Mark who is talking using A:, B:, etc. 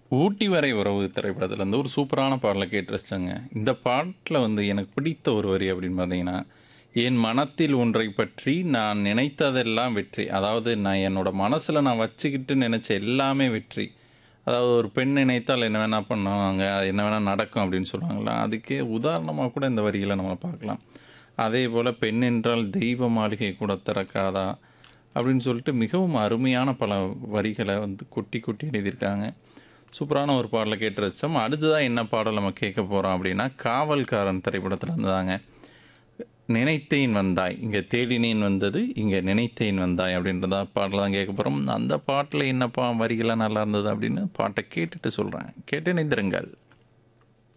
A: ஊட்டி வரை உறவு திரைப்படத்துல இருந்து ஒரு சூப்பரான பாடலை கேட்டு ரசிச்சேங்க. இந்த பாட்டுல வந்து எனக்கு பிடித்த ஒரு வரி அப்படின்னு பார்த்தீங்கன்னா, "என் மனத்தில் ஒன்றைப் பற்றி நான் நினைத்ததெல்லாம் வெற்றி." அதாவது நான் என்னோட மனசுல நான் வச்சுக்கிட்டு நினைச்ச எல்லாமே வெற்றி. அதாவது ஒரு பெண் நினைத்தால் என்ன வேணா பண்ணுவாங்க, அது என்ன வேணா நடக்கும் அப்படின்னு சொல்லுவாங்கல்ல, அதுக்கே உதாரணமா கூட இந்த வரிகள நம்ம பார்க்கலாம். அதேபோல "பெண் என்றால் தெய்வ மாளிகை கூட திறக்காதா?" அப்படின்னு சொல்லிட்டு மிகவும் அருமையான பல வரிகள வந்து கொட்டி கொட்டி எழுதியிருக்காங்க. சூப்பரான ஒரு பாடல கேட்டு ரசிச்சோம். அடுத்ததா என்ன பாடல் நம்ம கேட்க போறோம் அப்படின்னா, காவல்காரன் திரைப்படத்துல இருந்து தாங்க. "நினைத்தேன் வந்தாய்." இங்க "தேடினேன் வந்தது, இங்க நினைத்தேன் வந்தாய்." அப்படின்றதா பாடல தான் கேட்க போறோம். அந்த பாட்டுல என்னப்பா வரிகள்லாம் நல்லா இருந்தது அப்படின்னு பாட்ட கேட்டுட்டு சொல்றேன். கேட்டு இணைந்திருங்கள்.